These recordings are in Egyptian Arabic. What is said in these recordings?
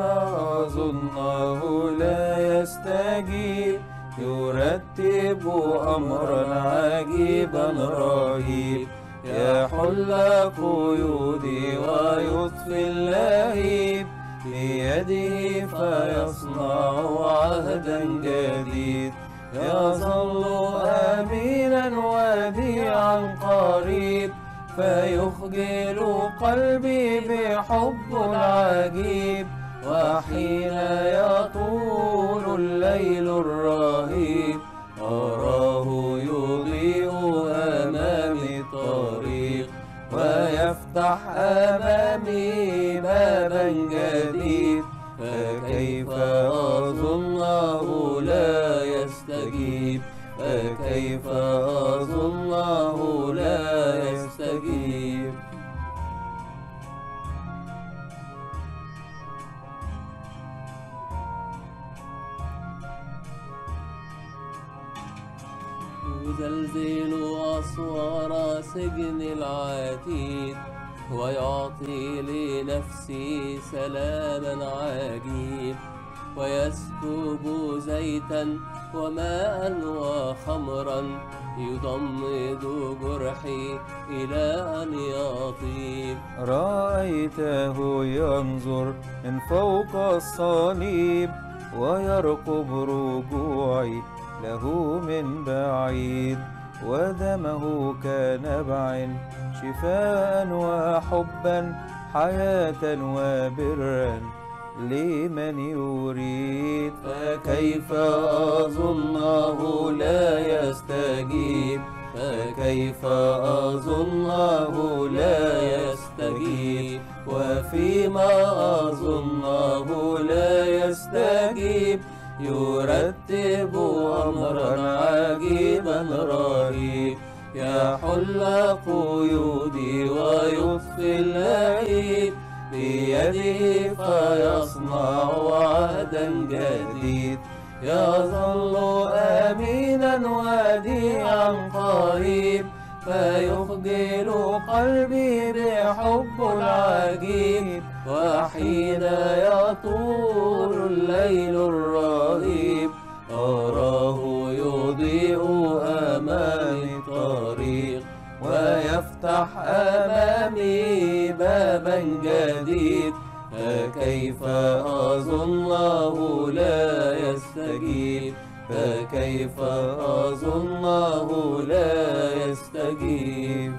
أظنه لا يستجيب يرتب أمرا عجيبا رهيب يحل قيودي ويطفي اللهيب بيده فيصنع عهدا جديد يظل أمينا وديعا قريب فيخجل قلبي بحب عجيب وحين يطول الليل الرهيب أراه يضيء أمامي الطريق ويفتح أمامي بابا جديد فكيف أظنه لا يستجيب فكيف أظنه لا يستجيب يزلزل أسوار سجن العتيد ويعطي لنفسي سلاما عجيب ويسكب زيتا وماء وخمرا يضمد جرحي إلى أن يطيب رأيته ينظر من فوق الصليب ويرقب رجوعي له من بعيد ودمه كنبع شفاء وحبا حياة وبرا لمن يريد فكيف أظنه لا يستجيب فكيف أظنه لا يستجيب وفيما أظنه لا يستجيب يرتب أمرا عجيبا رهيب يحل قيودي ويطفي اللهيب بيده فيصنع عهدا جديد يظل أمينا وديعا قريب فيخجل قلبي بحب العجيب وحين يطول الليل الرهيب أراه يضيء أمامي الطريق ويفتح أمامي بابا جديد فكيف أظنه لا يستجيب فكيف أظنه لا يستجيب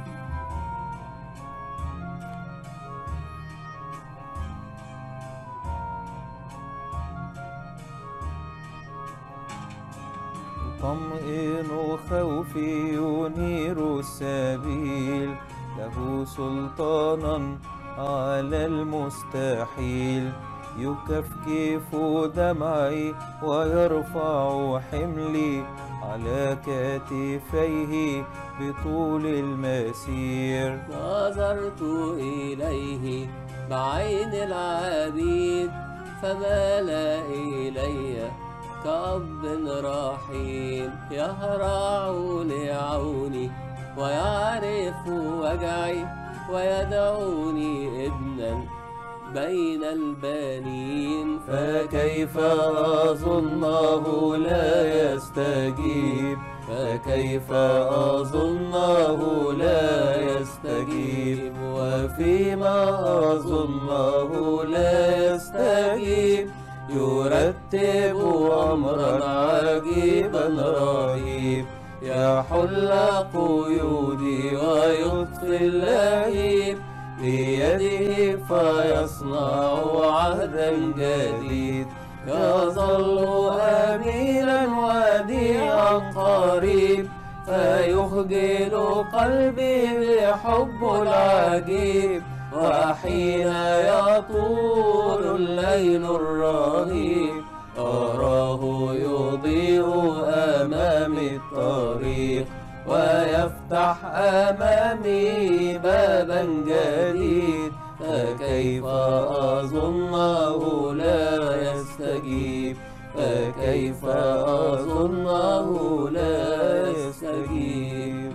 طمئن خوفي ينير السبيل له سلطانا على المستحيل يكفكف دمعي ويرفع حملي على كتفيه بطول المسير نظرت إليه بعين العبيد فمال إلي كأب رحيم يهرع لعوني ويعرف وجعي ويدعوني ابنا بين البنين فكيف أظنه لا يستجيب فكيف أظنه لا يستجيب وفيما أظنه لا يستجيب يرتب أمرا عجيبا رهيب يحل قيودي ويطفي اللهيب بيده فيصنع عهدا جديد يظل أمينا وديعا قريب فيخجل قلبي بحب العجيب وحين يطول الليل الرهيب أراه يضيء أمامي الطريق ويفتح أمامي بابا جديد فكيف أظنه لا يستجيب فكيف أظنه لا يستجيب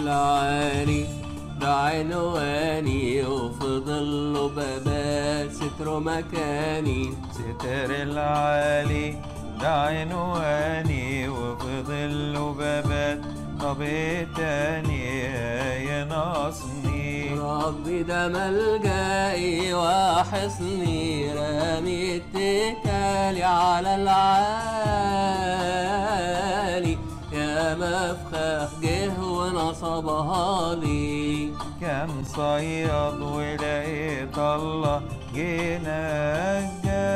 العالي ده عنواني وفي ظله بابات ستر مكاني ستر العالي ده عنواني وفي ظله بابات طب إيه تاني ينقصني ربي ده ملجئي وحصني رامي اتكالي على العالي يا مفخخ جه ونصبها لي كان صياد ولقيت الله جينا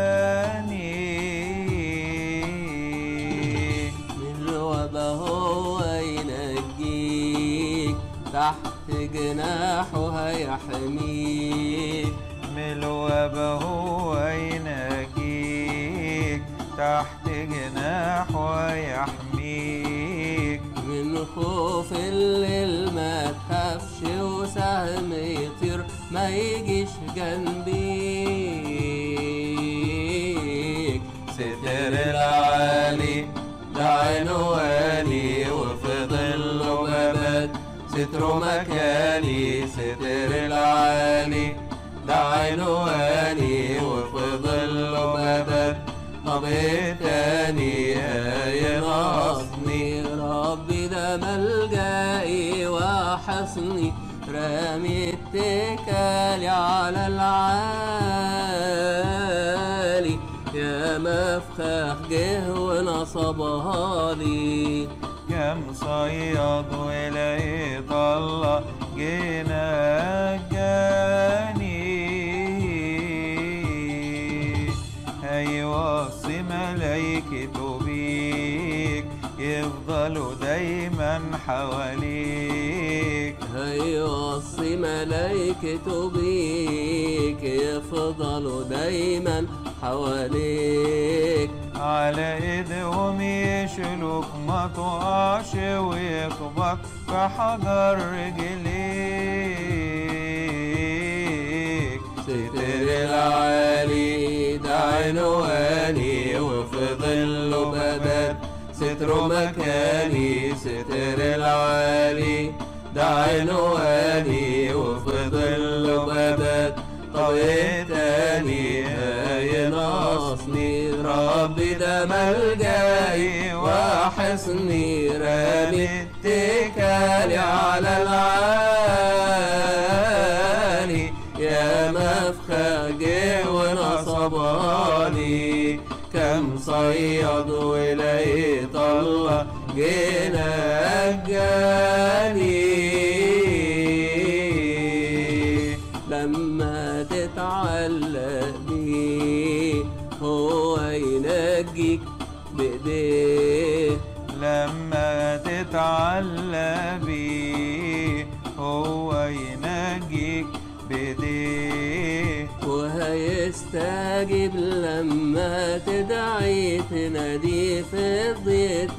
جاني من الوبا هو ينجيك تحت جناحه هيحميك من الوبا هو ينجيك تحت جناحه يحميك من خوف الليل ما تخافش وسهم يطير ما يجيش جنبيك ستر العالي ده عنواني وفي ظله بابات ستر مكاني ستر العالي ده عنواني وفي ظله بابات طب إيه تاني ينقصني ربي ده ملجئي وحصني رامي اتكالي على العالي يا مفخخ جه ونصبها لي كم صياد ولقيت الله جينا جاني هيوصي ملايكته بيك يفضلوا دايما حواليك هيوصي ملايكته بيك يفضلوا دايما حواليك على ايدهم يشلوك ما تقعش ويخبط في حجر رجليك ستر العالي ده عنواني وفي ظله بابات ستر مكاني ستر العالي ده عنواني وفي ظله بابات طب إيه تاني ينقصني ربي ده ملجئي وحصني رامي اتكالي على العالي يا مفخخ جه ونصباني كم صياد ولقيت الله جينا جاني لما تتعلق بيه هو ينجيك بإيديه لما تتعلق بيه هو ينجيك بايديه وهيستجيب لما تدعي تنادي في الضيق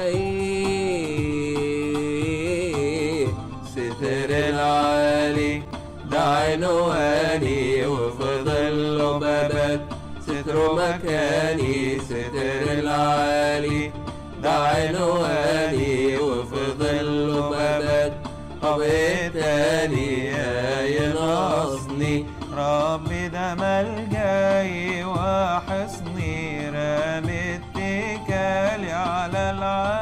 تلاقيه ستر العالي ده عنواني وفي ظله بابات ستر مكاني ستر العالي ده عنواني وفي ظله بابات طب إيه تاني ينقصني ربي ده ملجئي وحصني رامي اتكالي على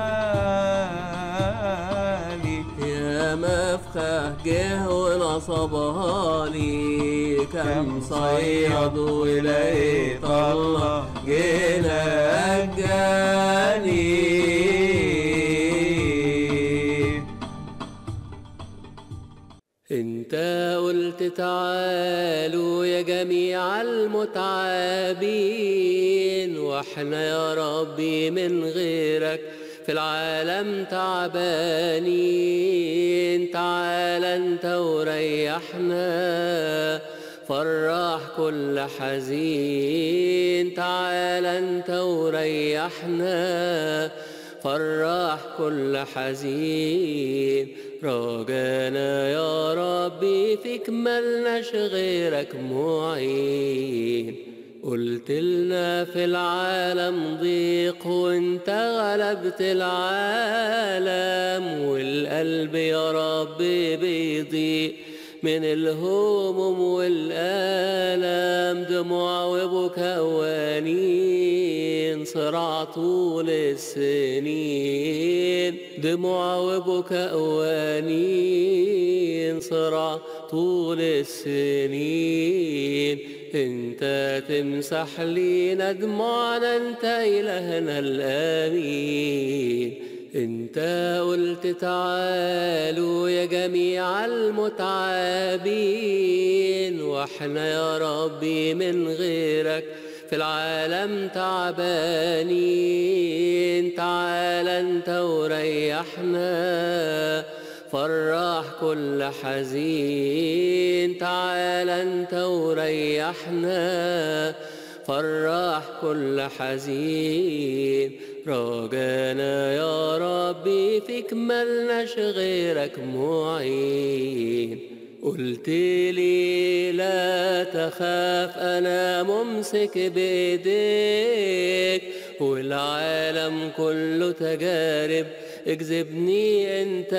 العالي يا مفخخ جه ونصبها لي كم صياد ولقيت الله جينا جاني انت قلت تعالوا يا جميع المتعبين واحنا يا ربي من غيرك في العالم تعبانين تعال انت وريحنا فرح كل حزين تعال انت وريحنا فرح كل حزين رجانا يا ربي فيك ملناش غيرك معين قلت لنا في العالم ضيق وانت غلبت العالم والقلب يا رب بيضيق من الهموم والآلام دموع وبكاء وانين صراع طول السنين دموع وبكاء وانين صراع طول السنين انت تمسح لينا دموعنا انت الهنا الامين انت قلت تعالوا يا جميع المتعبين واحنا يا ربي من غيرك في العالم تعبانين تعال انت وريحنا فرح كل حزين تعال انت وريحنا فرح كل حزين رجانا يا ربي فيك ملناش غيرك معين قلت لي لا تخاف انا ممسك بايديك والعالم كله تجارب اجذبني انت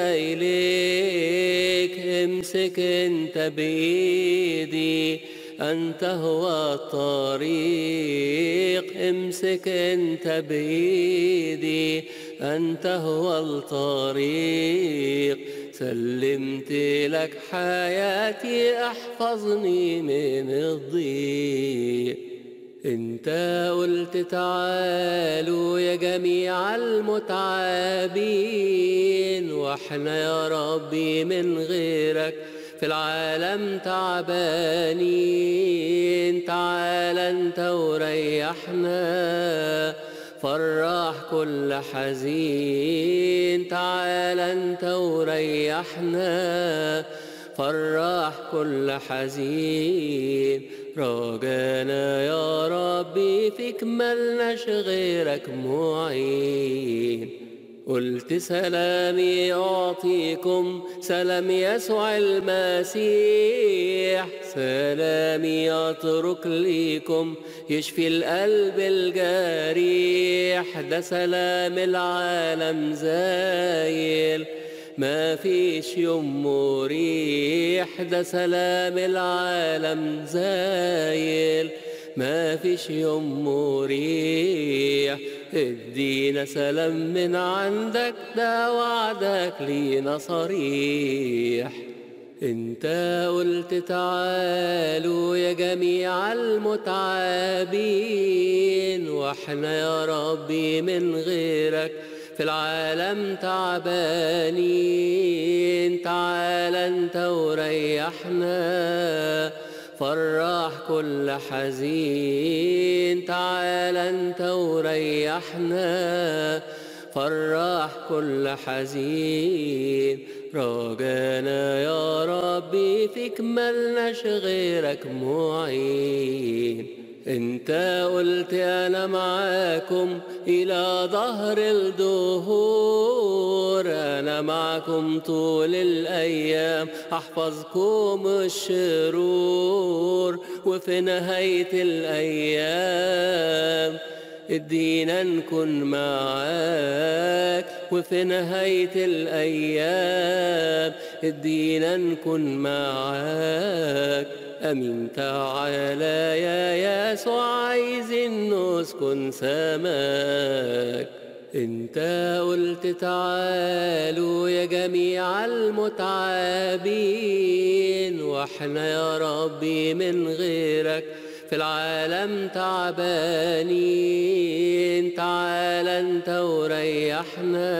اليك امسك انت بايدي انت هو الطريق امسك انت بايدي انت هو الطريق سلمت لك حياتي احفظني من الضيق انت قلت تعالوا يا جميع المتعبين واحنا يا ربي من غيرك في العالم تعبانين تعال انت وريحنا فرح كل حزين تعال انت وريحنا فرح كل حزين رجانا يا ربي فيك ملناش غيرك معين قلت سلامي أعطيكم سلام يسوع المسيح سلامي أترك ليكم يشفي القلب الجريح ده سلام العالم زايل ما فيش يوم مريح ده سلام العالم زايل ما فيش يوم مريح ادينا سلام من عندك ده وعدك لينا صريح انت قلت تعالوا يا جميع المتعبين واحنا يا ربي من غيرك في العالم تعبانين تعال انت وريحنا فرح كل حزين تعال انت وريحنا فرح كل حزين رجانا يا ربي فيك ملناش غيرك معين انت قلت انا معاكم الى ظهر الدهور انا معكم طول الايام احفظكم الشرور وفي نهايه الايام ادينا نكون معاك وفي نهاية الأيام ادينا نكون معاك أمين تعالى يا يسوع عايزين نسكن سماك انت قلت تعالوا يا جميع المتعبين واحنا يا ربي من غيرك في العالم تعبانين تعال انت وريحنا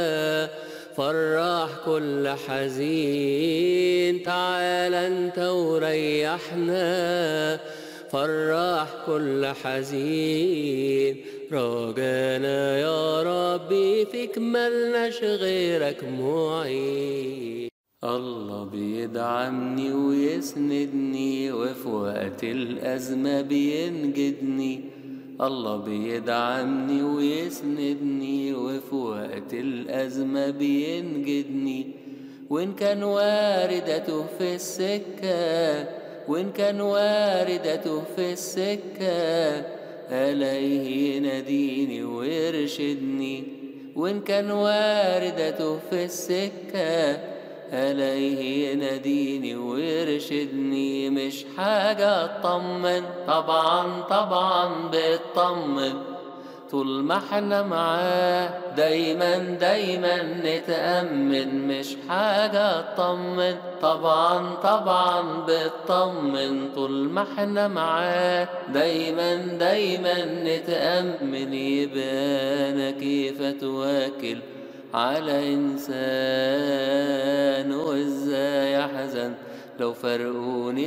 فرح كل حزين تعال انت وريحنا فرح كل حزين رجانا يا ربي فيك ملناش غيرك معين الله بيدعمني ويسندني وفي وقت الأزمة بينجدني الله بيدعمني ويسندني وفي وقت الأزمة بينجدني وإن كان واردته في السكة وإن كان واردته في السكة ألاقيه يناديني ويرشدني وإن كان واردته في السكة ألاقيه يناديني ويرشدني مش حاجة أطمن طبعا طبعا بيطمن طول ما احنا معاه دايما دايما نتأمن مش حاجة اطمن طبعا طبعا بتطمن طول ما احنا معاه دايما دايما نتأمن يبقى انا كيف اتواكل على انسان وازاي احزن لو فرقوني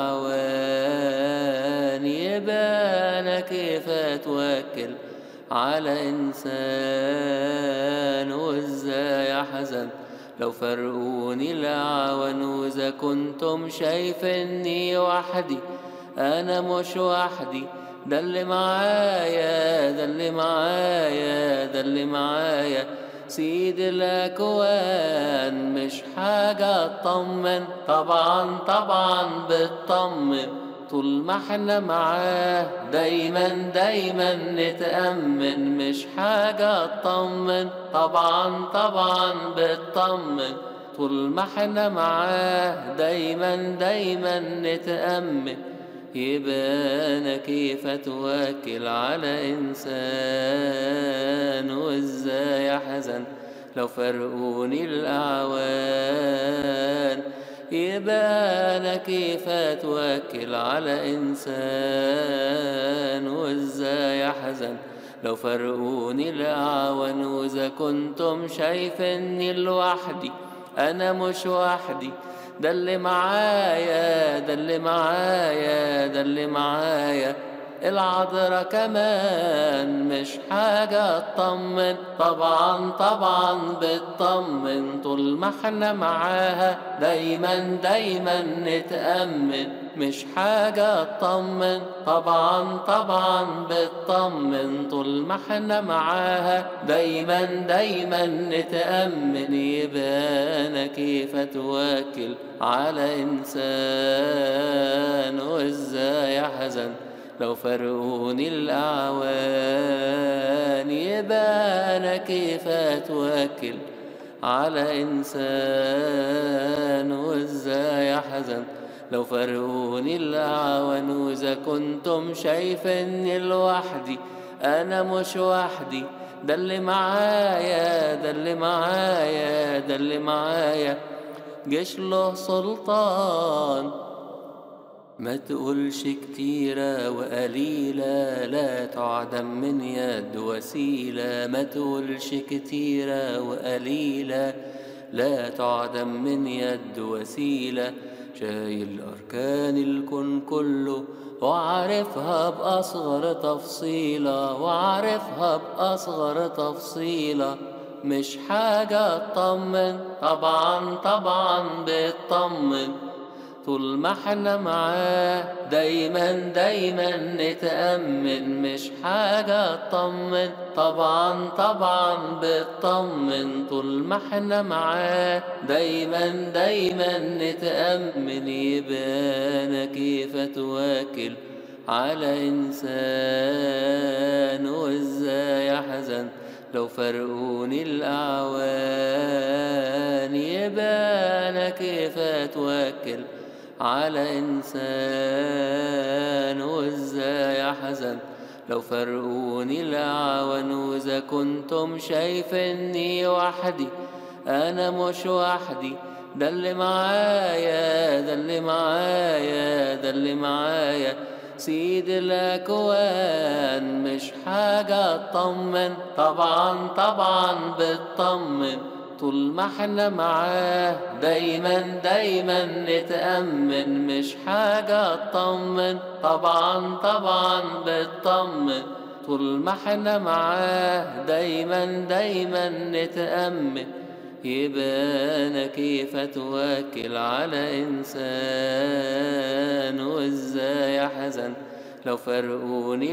الاعوان يبقى انا كيف اتواكل على إنسان وإزاي أحزن لو فرقوني الأعوان وإذا كنتم شايفني وحدي أنا مش وحدي ده اللي معايا ده اللي معايا ده اللي معايا سيد الأكوان مش حاجة أطمن طبعا طبعا بتطمن طول ما احنا معاه دايما دايما نتأمن مش حاجة اطمن طبعا طبعا بتطمن طول ما احنا معاه دايما دايما نتأمن يبقى انا كيف اتواكل على انسان وازاي احزن لو فرقوني الاعوان يبقى أنا كيف أتوكل على إنسان وإزاي أحزن لو فرقوني الأعوان وإذا كنتم شايفيني لوحدي أنا مش وحدي ده اللي معايا ده اللي معايا ده اللي معايا العذرة كمان مش حاجة اطمن طبعا طبعا بتطمن طول ما احنا معاها دايما دايما نتأمن مش حاجة اطمن طبعا طبعا بتطمن طول ما احنا معاها دايما دايما نتأمن يبقى انا كيف اتواكل على انسان وازاي احزن لو فرقوني الأعوان يبقى أنا كيف أتوكل على إنسان وإزاي أحزن لو فرقوني الأعوان وإذا كنتم شايفيني لوحدي أنا مش وحدي ده اللي معايا ده اللي معايا ده اللي معايا جيش له سلطان ما تقولش كتيرة وقليلة لا تعدم من يد وسيلة ما تقولش كتيرة وقليلة لا تعدم من يد وسيلة شايل أركان الكون كله وعارفها بأصغر تفصيلة وعارفها بأصغر تفصيلة مش حاجة تطمن طبعا طبعا بتطمن طول ما احنا معاه دايما دايما نتأمن مش حاجة اطمن طبعا طبعا بتطمن طول ما احنا معاه دايما دايما نتأمن يبقى انا كيف اتواكل على انسان وازاي احزن لو فرقوني الاعوان يبقى انا كيف اتواكل على إنسان وإزاي أحزن لو فرقوني الأعوان وإذا كنتم شايفيني وحدي أنا مش وحدي ده اللي معايا ده اللي معايا ده اللي معايا سيد الأكوان مش حاجة اطمن طبعا طبعا بتطمن طول ما احنا معاه دايما دايما نتأمن مش حاجة اطمن طبعا طبعا بتطمن طول ما احنا معاه دايما دايما نتأمن يبقى انا كيف اتواكل على انسان وازاي احزن لو فرقوني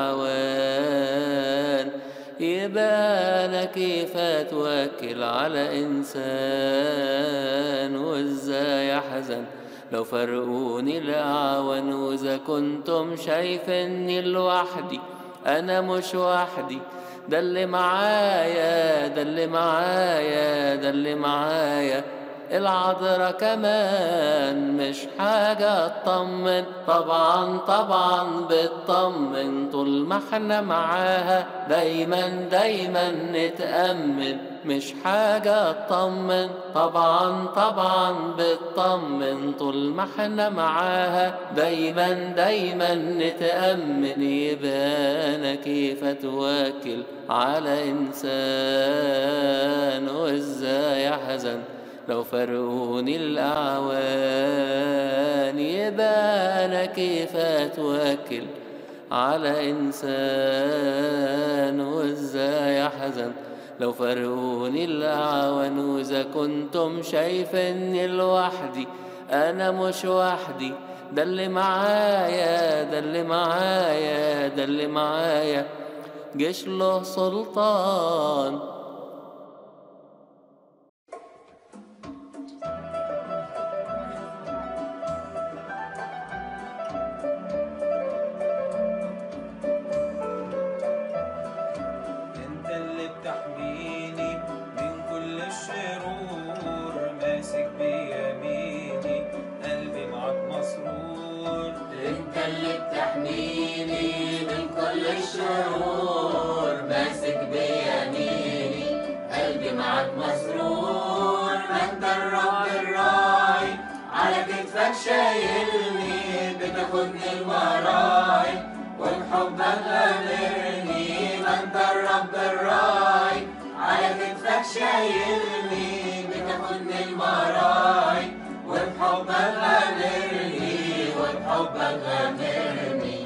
الاعوان يبقى أنا كيف أتوكل على إنسان وإزاي أحزن لو فرقوني الأعوان وإذا كنتم شايفيني لوحدي أنا مش وحدي ده اللي معايا ده اللي معايا ده اللي معايا العذرة كمان مش حاجة تطمن طبعا طبعا بتطمن طول ما احنا معاها دايما دايما نتأمن مش حاجة تطمن طبعا طبعا بتطمن طول ما احنا معاها دايما دايما نتأمن يبقى أنا كيف أتوكل على إنسان وإزاي أحزن لو فرقوني الأعوان يبقى أنا كيف أتوكل على إنسان وإزاي أحزن لو فرقوني الأعوان وإذا كنتم شايفيني لوحدي أنا مش وحدي ده اللي معايا ده اللي معايا ده اللي معايا جيش له سلطان انت اللي بتحميني من كل الشرور ماسك بيميني قلبي معاك مسرور انت اللي بتحميني من كل الشرور ماسك بيميني قلبي معاك مسرور ما انت الرب الراعي على كتفك شايلني بتاخدني المراعي وبحبك غامرني ما انت الرب الراعي على كتفك شايلني بتاخدني المراعي وبحبك غامرني وبحبك غامرني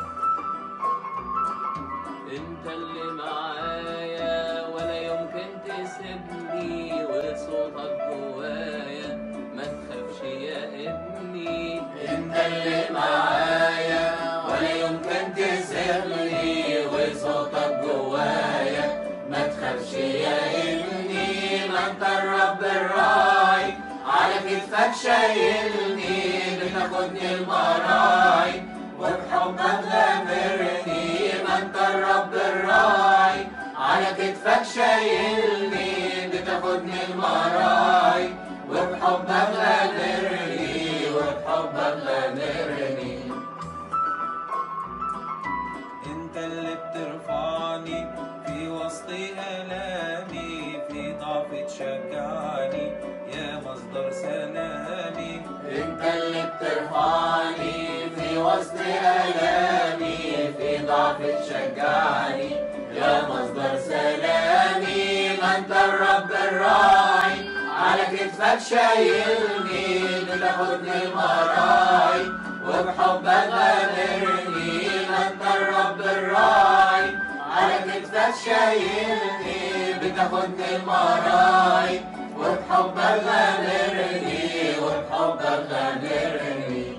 انت اللي معايا ولا يمكن تسيبني وصوتك جوايا ما تخافش يا ابني انت اللي معايا ولا يمكن تسيبني وصوتك جوايا ما تخافش يا ابني ما انت الرب الراعي على كتفك شايلني بتاخدني المراعي وبحبك غامرني ما انت الرب الراعي على كتفك شايلني بتاخدني المراعي وبحبك غامرني وبحبك غامرني انت اللي بترفعني في وسط الامي في ضعف تشجعني يا مصدر سلامي انت اللي بترفعني في وسط الامي في ضعف تشجعني يا مصدر سلامي ما انت الرب الراعي على كتفك شايلني بتاخدني المراعي وبحبك غامرني ما انت الرب الراعي على كتفك شايلني بتاخدني المراعي وبحبك غامرني وبحبك غامرني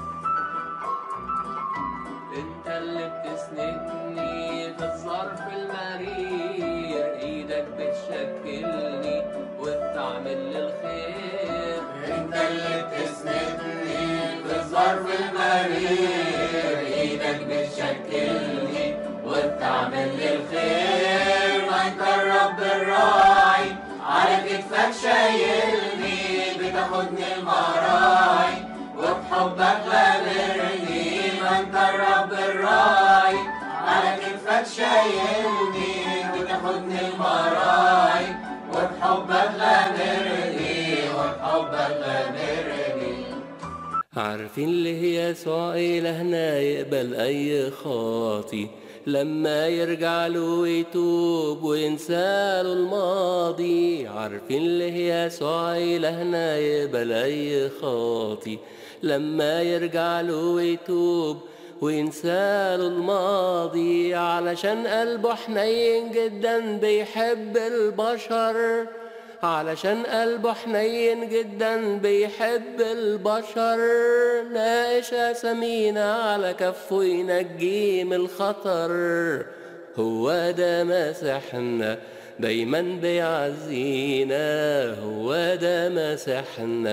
انت اللي بتسندني في الظرف المرير ايدك بتشكلني وبتعمل للخير انت اللي بتسندني في الظرف المرير ايدك بتشكلني وبتعمل للخير ما انت الرب الراعي على كتفك شايلني بتاخدني المراعي وبحبك غامرني ما انت الرب الراعي على كتفك شايلني بتاخدني المراعي وبحبك غامرني وبحبك غامرني عارفين ليه يسوع إلهنا يقبل أي خاطي لما يرجع له ويتوب وينسى له الماضي عارفين ليه يسوع إلهنا يقبل أي خاطي لما يرجع له ويتوب وينسى له الماضي علشان قلبه حنين جدا بيحب البشر علشان قلبه حنين جدا بيحب البشر ناقش أسامينا على كفه ينجيه من الخطر هو ده مسيحنا دايما بيعزينا هو ده مسيحنا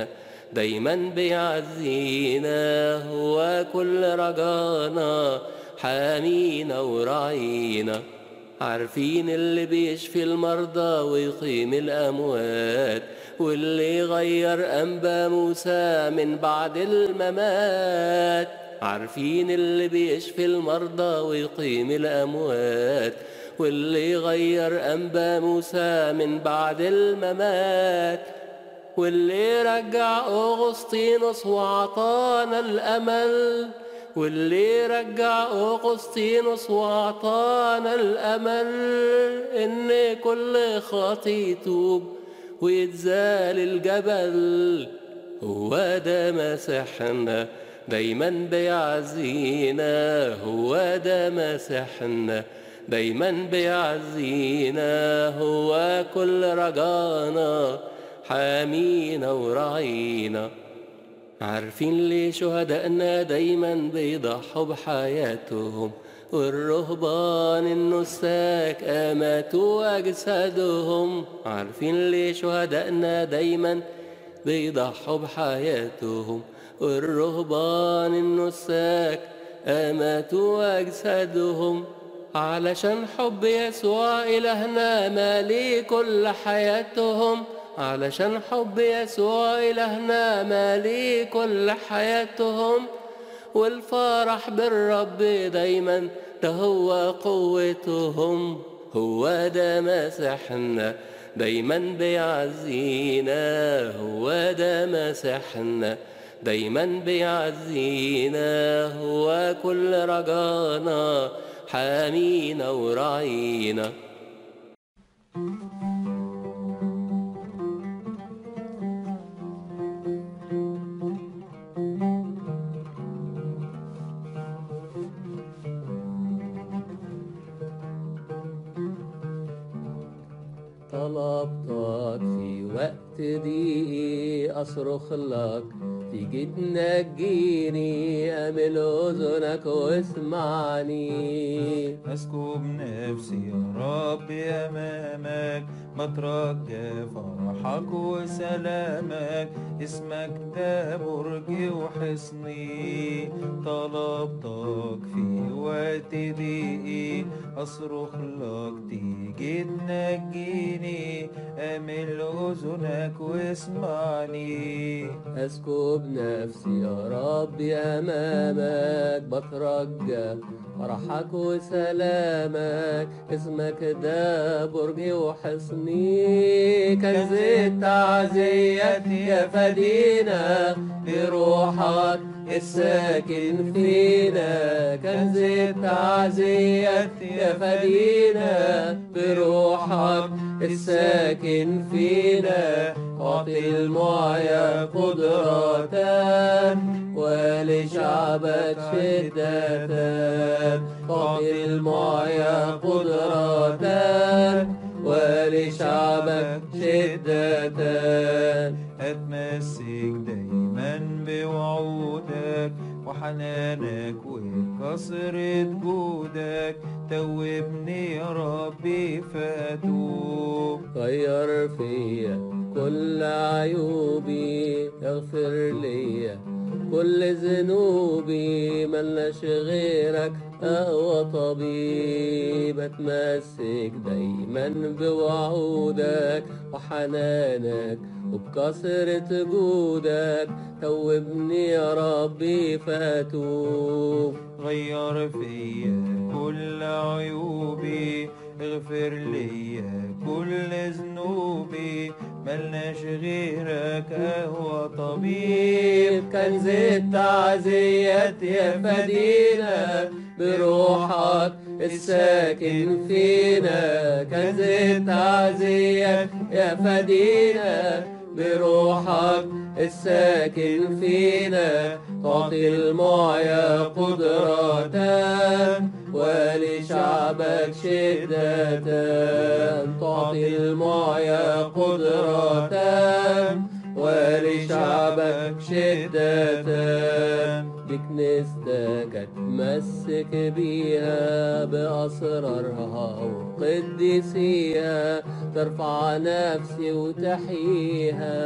دايما بيعزينا هو كل رجانا حامينا وراعينا عارفين اللي بيشفي المرضى ويقيم الأموات واللي يغير أنبا موسى من بعد الممات عارفين اللي بيشفي المرضى ويقيم الأموات واللي يغير أنبا موسى من بعد الممات واللي رجع أغسطينوس وعطانا الأمل واللي رجع أغسطينوس وعطانا الأمل إن كل خاطي يتوب ويتزال الجبل هو ده مسيحنا دايما بيعزينا هو ده مسيحنا دايما بيعزينا هو كل رجانا حامينا وراعينا عارفين ليه شهدائنا دايما بيضحوا بحياتهم والرهبان النساك أماتوا أجسادهم عارفين ليه شهدائنا دايما بيضحوا بحياتهم والرهبان النساك أماتوا أجسادهم علشان حب يسوع إلهنا مالي كل حياتهم علشان حب يسوع إلهنا مالي كل حياتهم والفرح بالرب دايما ده هو قوتهم هو ده مسيحنا دايما بيعزينا هو ده مسيحنا دايما بيعزينا هو كل رجانا حامينا وراعينا طلبتك في وقت ضيقي أصرخ لك تيجي تنجيني أمل أذنك واسمعني أسكب نفسي يا رب أمامك بترجى فرحك وسلامك اسمك ده برجي وحصني طلبتك في وقت ضيقي أصرخ لك تيجي تنجيني أمل أذنك واسمعني أسكب نفسي يا ربي أمامك بترجى فرحك وسلامك اسمك ده برجي وحصني كنز التعزية يا فدينا بروحك الساكن فينا كنز التعزية يا فدينا بروحك الساكن فينا تعطي المعيا قدرة ولشعبك شدة تعطي المعيا قدرة ولشعبك شدة أتمسك دايما بوعودك وحنانك وكثرة جودك توبني يا ربي فأتوب غير فيا كل عيوبي اغفر لي كل ذنوبي ملناش غيرك أقوى طبيب أتمسك دايما بوعودك وحنانك وبكثرة جودك توبني يا ربي فأتوب غير فيا كل عيوبي اغفر لي كل ذنوبي ملناش غيرك هو طبيب كنز التعزية يا فدينا بروحك الساكن فينا كنز التعزية يا فدينا بروحك الساكن فينا تعطي المعيا قدرة ولشعبك شدة تعطي المعيا قدرة ولشعبك شدة بكنيستك اتمسك بيها بأسرارها وقدسيها ترفع نفسي وتحييها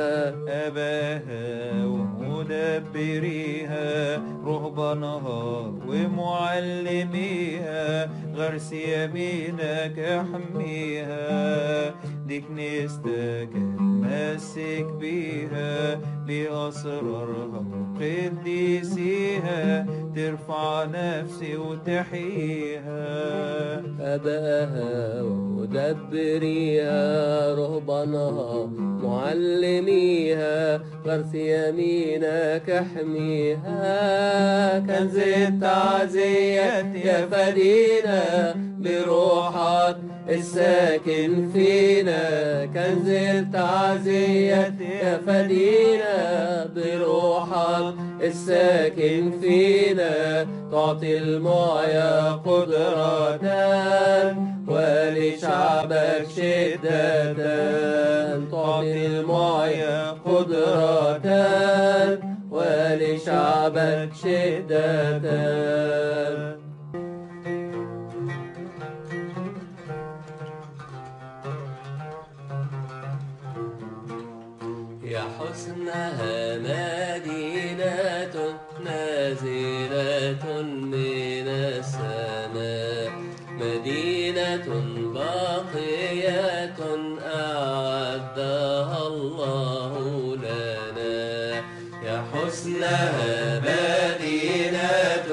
أباها ومدبريها رهبانها ومعلميها غرس يمينك احميها دي كنيستك اتمسك بيها بأسرارها وقديسيها ترفع نفسي وتحييها أباها ومدبريها رهبانها معلميها غرس يمينك احميها كنز التعزية يا فدينا بروحك الساكن فينا كنز التعزية يا فدينا بروحك الساكن فينا تعطي المعيا قدرة ولشعبك شدة تعطي المعيا قدرة ولشعبك شدة يا حسنها مدينة نازلة من السماء مدينة باقية أعدها الله لنا يا حسنها مدينة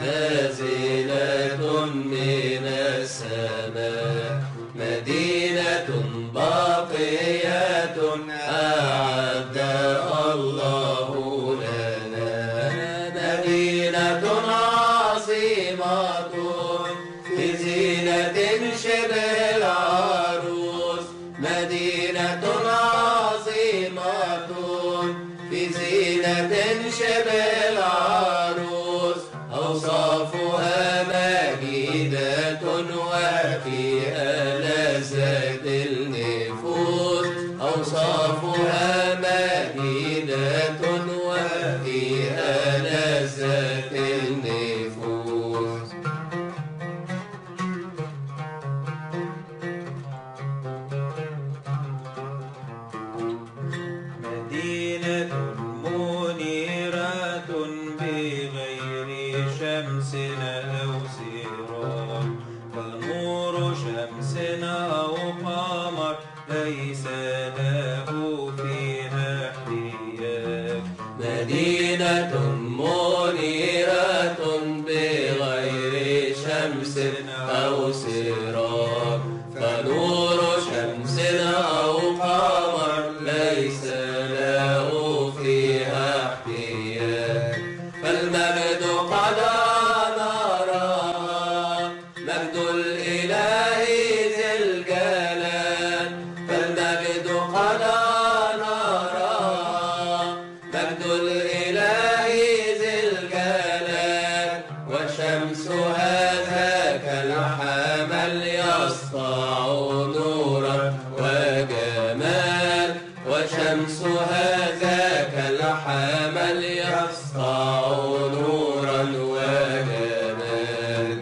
نازلة من السماء مدينة باقية أعدها الله لنا مدينة عظيمة في زينة شبه العروس مدينة عظيمة في زينة شبه العروس أوصافها مجيدة وفيها لذة النفوس أوصافها مجيدة وفيها لذة النفوس مدينة منيرة بغير شمس أو سراج فنور شمس أو قمر ليس له فيها احتياج مدينة منيرة بغير شمس أو سراج فنور شمس أو قمر ليس له فيها احتياج فالمجد قد نرى مجد الإله ذي الجلال فالمجد قد نرى مجد الإله ذي الجلال وشمس هذاك الحمل يسطع نورا وجمال وشمس هذاك الحمل يسطع نورا وجمال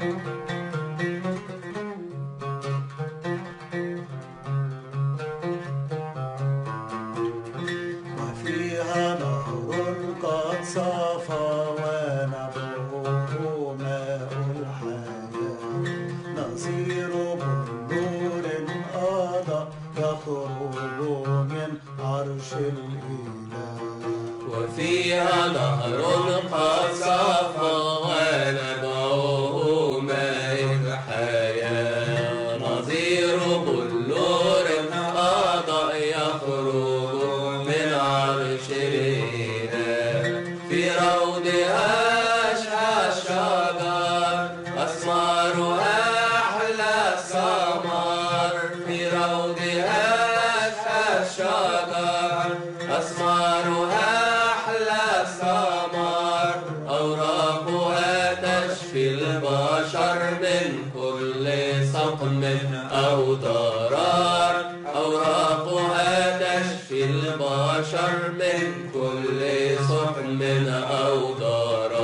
وفيها نهر قد صفى ونبعه ماء الحياة نصير بنور أضاء يخرج من عرش الإله وفيها نهر قد صفى ونبعه ماء الحياة نظير بلور أضاء يخرج من عرش الإله في روضها أشهى الشجر أثمارها أحلى الثمر في روضها أشهى الشجر أثمارها أحلى الثمر أوراقها تشفي البشر من كل سقم أو ضرر أوراقها تشفي البشر من كل سقم أو ضرر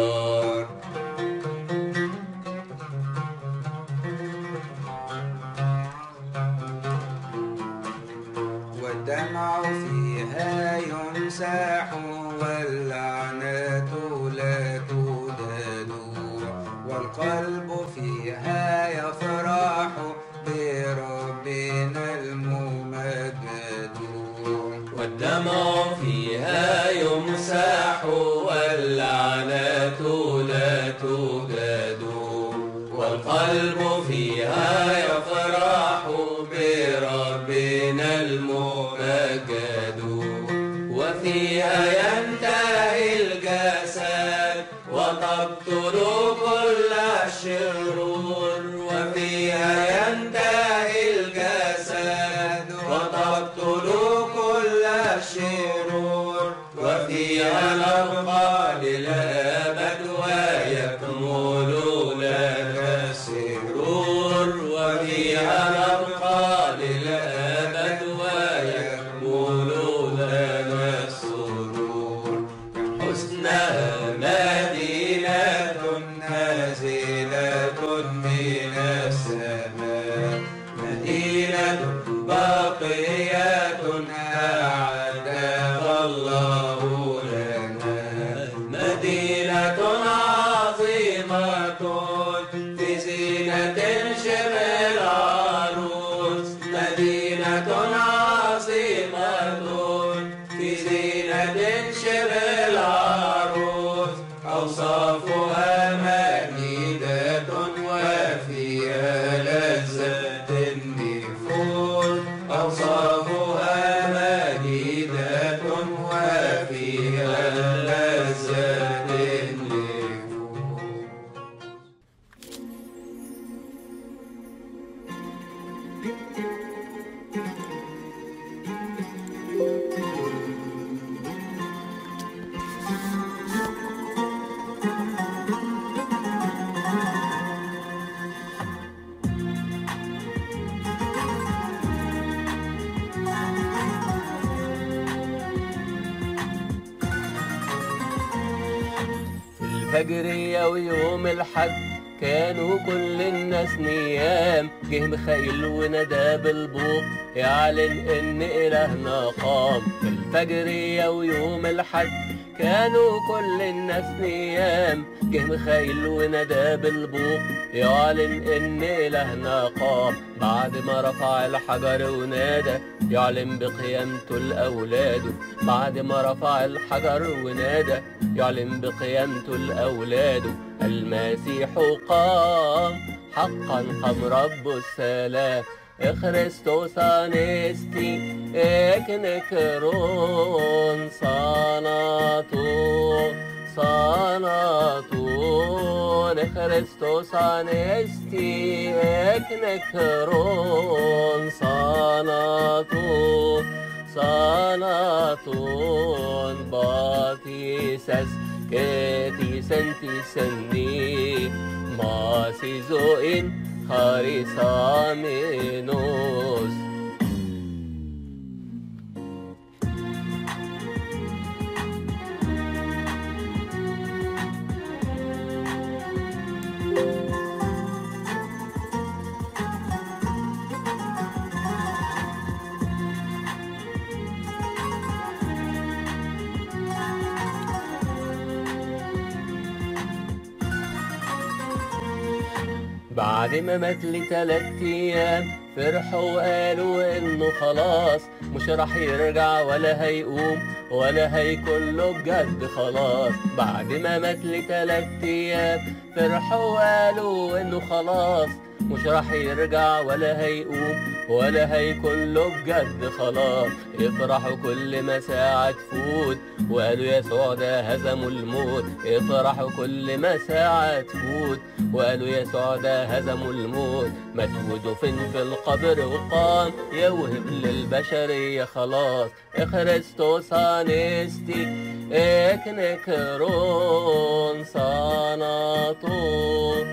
والقلب فيها يفرح بربنا الممجد والدمع فيها يمسح واللعنة لا توجد والقلب فيها يفرح بربنا الممجد وفيها ينتهي الجسد وتبطل كل الشرور وفيها ينتهي الجسد وتبطل كل الشرور وفيها نبقى للأبد ويكمل لنا السرور وفيها نبقى للأبد ويكمل لنا السرور حسنها مدينة نازلة من السماء مدينة باقية أعدها الله لنا مدينة عظيمة في زينة شبه العروس مدينة عظيمة في زينة شبه العروس أوصافها مجيدة وفيها لذة النفوس أوصافها مجيدة وفيها لذة النفوس في الفجرية ويوم الحد كانوا كل الناس نيام جه ميخائيل وندى بالبوق يعلن ان الهنا قام في الفجرية ويوم الحد كانوا كل الناس نيام جه ميخائيل وندى بالبوق يعلن ان الهنا قام بعد ما رفع الحجر ونادى يعلن بقيامته لاولاده بعد ما رفع الحجر ونادى يعلن بقيامته لاولاده المسيح قام حقا قام رب السلام خريستوس انستي اكنكرون صاناتو صاناتون خريستوس انستي اكنكرون صاناتو صاناتون باتيسس كتيسن تيسني ماسيزوين خاريسامينوس بعد ما مات لي تلات ايام فرحوا وقالوا انه خلاص مش راح يرجع ولا هيقوم ولا هيكون له بجد خلاص بعد ما مات لي تلات ايام فرحوا وقالوا انه خلاص مش راح يرجع ولا هيقوم ولا هيكون له بجد خلاص يفرحوا كل ما ساعة تفوت وقالوا يسوع ده هزموا الموت يفرحوا كل ما ساعة تفوت وقالوا يسوع ده هزموا الموت مات ودفن في القبر وقام يوهب للبشرية خلاص خريستوس انستي اكنكرون صاناتو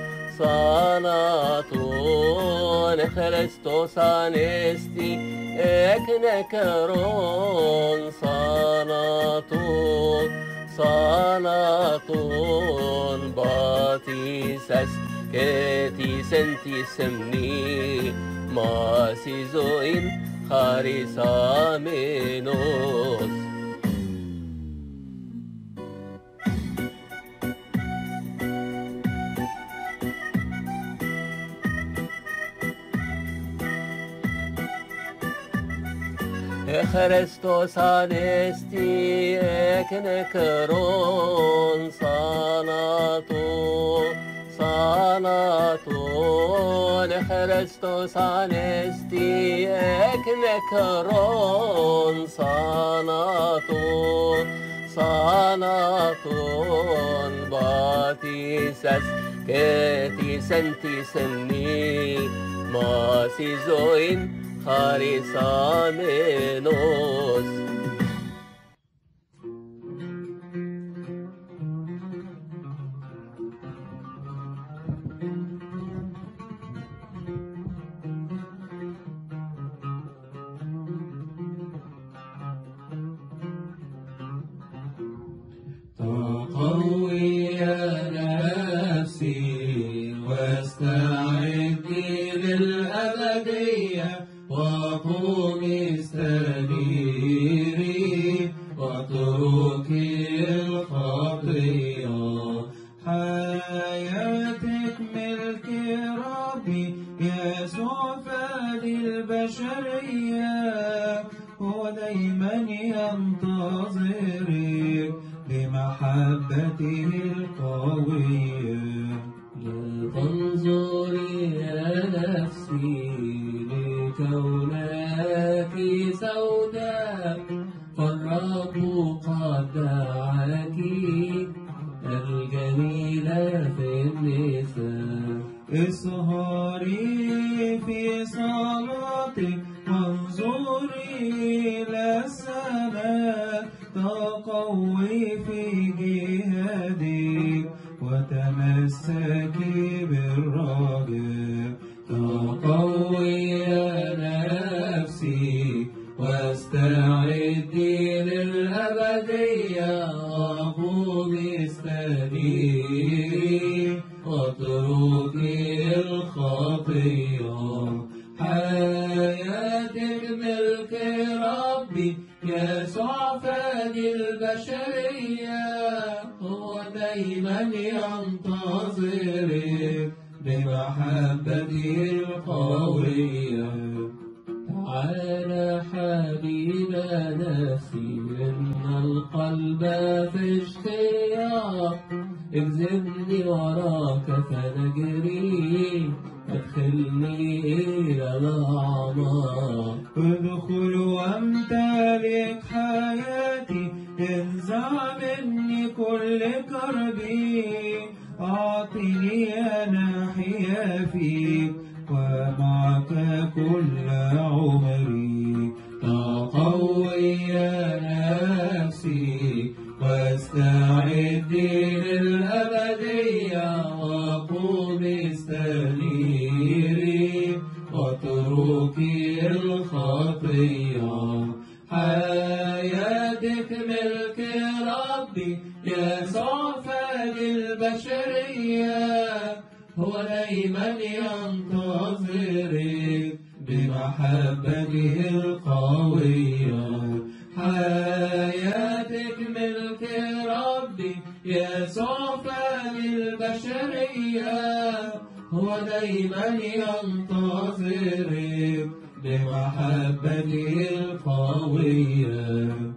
صاناتون خريستوس انستي اكنكرون صاناتو صاناتون باتيسس كتيسن تيسمني ماسيزوين خاريسامينوس Χριστός ανέστη εκ νεκρών θάνατο, θάνατον. Χριστός ανέστη εκ νεκρών θάνατο, θάνατον. Μπάτισας και της εν της εμνή, μας η ζωήν χαρισάμενος. تقوي يا نفسي واستعدي للأبدية وقومي استنيري واتركي الخطية حياتك ملك ربي يسوع فادي البشرية هو دايما ينتظرك بمحبته القوية تنظري يا نفسي لكونك سوداء فالرب قد دعاك الجميلة في النساء اسهري في صلاتك وانظري إلى السماء تقوي في جهادك وتمسكي بالرجاء تقوي يا نفسي واستعدي للأبدية وقومي استنيري واتركي الخطية حياتك ملك ربي يسوع فادي البشرية هو دايما ينتظرك بمحبته القوية تعالى حبيب نفسي إن القلب في اشتياق اجذبني وراك فنجري ادخلني إلى الأعماق ادخل وامتلك حياتي انزع مني كل كربي اعطني انا حيا فيك ومعك كل عمري تقوي يا نفسي واستعدي للأبدية وقومي استنيري واتركي الخطية حياتك ملك ربي يسوع فادي البشرية هو دايما ينتظرك بمحبته القوية حياتك ملك ربي يسوع فادي البشرية هو دايما ينتظرك بمحبته القوية